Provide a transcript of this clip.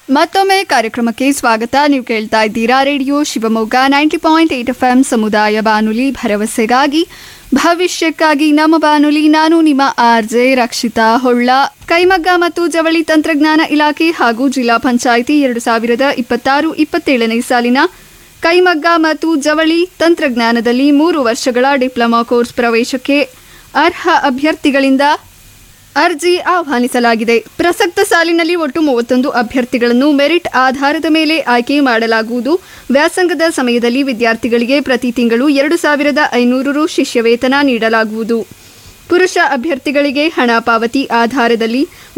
ಮತ್ತೊಮ್ಮೆ ಕಾರ್ಯಕ್ರಮಕ್ಕೆ ಸ್ವಾಗತ ನೀವು ಕೇಳ್ತಾ ಇದ್ದೀರಾ radio Shivamogga ninety point eight F M ಸಮುದಾಯ ಬಾನುಲಿ ಭರವಸೆಗಾಗಿ ಭವಿಷ್ಯಕ್ಕಾಗಿ ನಮ್ಮ ಬಾನುಲಿ ನಾನು ನಿಮ್ಮ ಆರ್ ಜೆ ರಕ್ಷಿತಾ ಹೊಳ್ಳ ಕೈಮಗ್ಗ ಮತ್ತು ಜವಳಿ ತಂತ್ರಜ್ಞಾನ ಇಲಾಖೆ ಹಾಗೂ ಜಿಲ್ಲಾ ಪಂಚಾಯಿತಿ ಎರಡು ಸಾವಿರದ ಇಪ್ಪತ್ತಾರು ಇಪ್ಪತ್ತೇಳನೇ ಸಾಲಿನ ಕೈಮಗ್ಗ ಮತ್ತು ಜವಳಿ ತಂತ್ರಜ್ಞಾನದಲ್ಲಿ ಮೂರು ವರ್ಷಗಳ ಡಿಪ್ಲೊಮಾ ಕೋರ್ಸ್ ಪ್ರವೇಶಕ್ಕೆ ಅರ್ಹ ಅಭ್ಯರ್ಥಿಗಳಿಂದ ಅರ್ಜಿ ಆಹ್ವಾನಿಸಲಾಗಿದೆ ಪ್ರಸಕ್ತ ಸಾಲಿನಲ್ಲಿ ಒಟ್ಟು ಮೂವತ್ತೊಂದು ಅಭ್ಯರ್ಥಿಗಳನ್ನು ಮೆರಿಟ್ ಆಧಾರದ ಮೇಲೆ ಆಯ್ಕೆ ಮಾಡಲಾಗುವುದು ವ್ಯಾಸಂಗದ ಸಮಯದಲ್ಲಿ ವಿದ್ಯಾರ್ಥಿಗಳಿಗೆ ಪ್ರತಿ ತಿಂಗಳು ಎರಡು ಸಾವಿರದ ಐನೂರು ರು ಶಿಷ್ಯವೇತನ ನೀಡಲಾಗುವುದು ಪುರುಷ ಅಭ್ಯರ್ಥಿಗಳಿಗೆ ಹಣ ಪಾವತಿ ಆಧಾರದಲ್ಲಿ